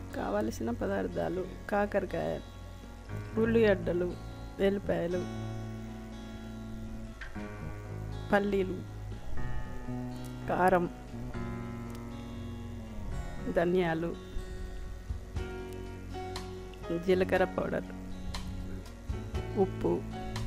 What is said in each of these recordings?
కావలసిన పదార్థాలు కాకరకాయ ఉల్లిగడ్డలు వెల్లిపాయలు పల్లీలు కారం ధనియాలు జీలకర్ర పౌడర్ ఉప్పు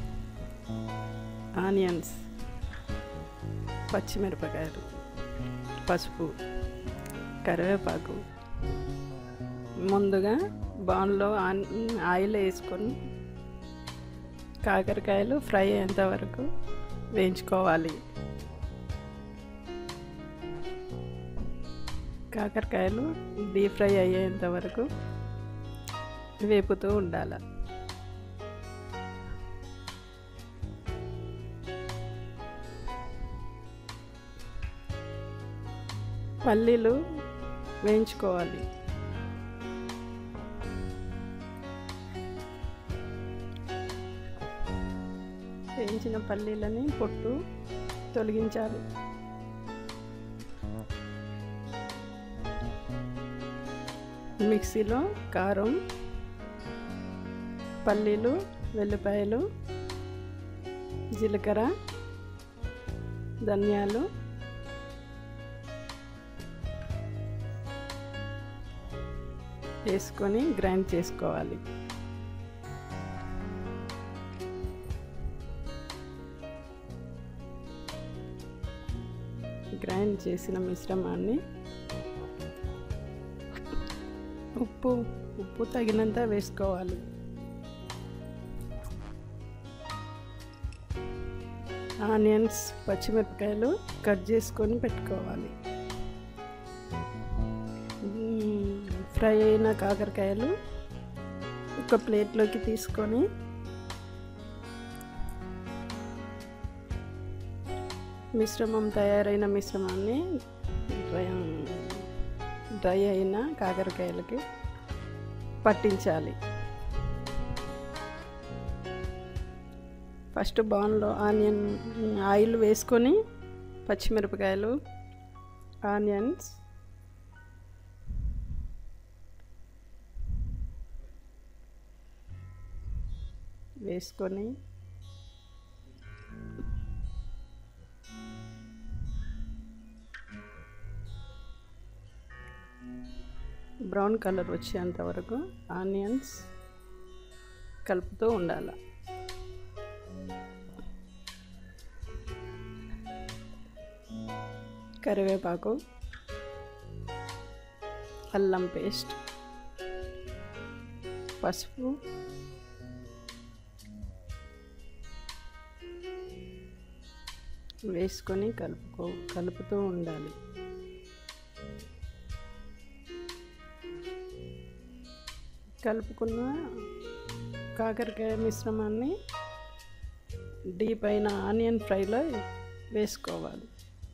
ఆనియన్స్ పచ్చిమిరపకాయలు పసుపు కరివేపాకు ముందుగా బాన్లో ఆన్- ఆయిల్ వేసుకొని కాకరకాయలు ఫ్రై అయ్యేంత వరకు వేయించుకోవాలి కాకరకాయలు డీప్ ఫ్రై అయ్యేంత వరకు వేపుతూ ఉండాలి పల్లీలు వేయించుకోవాలి వేయించిన పల్లీలని పొట్టు తొలగించాలి మిక్సీలో కారం పల్లీలు వెల్లిపాయలు జీలకర్ర ధనియాలు వేసుకొని గ్రైండ్ చేసుకోవాలి గ్రైండ్ చేసిన మిశ్రమాన్ని ఉప్పు ఉప్పు తగినంత వేసుకోవాలి ఆనియన్స్ పచ్చిమిరపకాయలు కట్ చేసుకొని పెట్టుకోవాలి మ్మ్, ఫ్రై అయిన కాకరకాయలు ఒక ప్లేట్లోకి తీసుకొని మిశ్రమం తయారైన మిశ్రమాన్ని డ్రై డ్రై అయిన కాకరకాయలకి పట్టించాలి ఫస్ట్ బాన్లో ఆనియన్ ఆయిల్ వేసుకొని పచ్చిమిరపకాయలు ఆనియన్స్ వేసుకొని బ్రౌన్ కలర్ వచ్చేంత వరకు ఆనియన్స్ కలుపుతూ ఉండాలి కరివేపాకు అల్లం పేస్ట్ పసుపు వేసుకొని కలుపుకో కలుపుతూ ఉండాలి కలుపుకున్న కాకరకాయ మిశ్రమాన్ని డీప్ అయిన ఆనియన్ ఫ్రైలో వేసుకోవాలి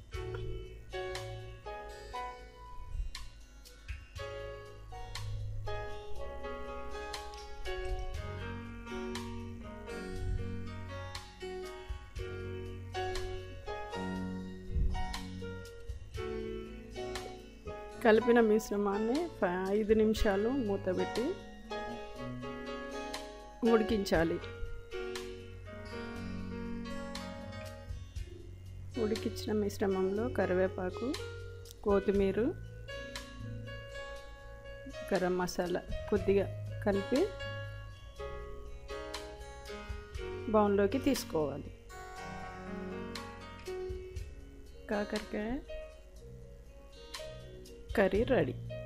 కలిపిన మిశ్రమాన్ని ఫ- ఐదు నిమిషాలు మూత పెట్టి ఉడికించాలి ఉడికించిన మిశ్రమంలో కరివేపాకు కొత్తిమీర గరం మసాలా కొద్దిగా కలిపి బౌన్లోకి తీసుకోవాలి కాకరకాయ కర్రీ రెడీ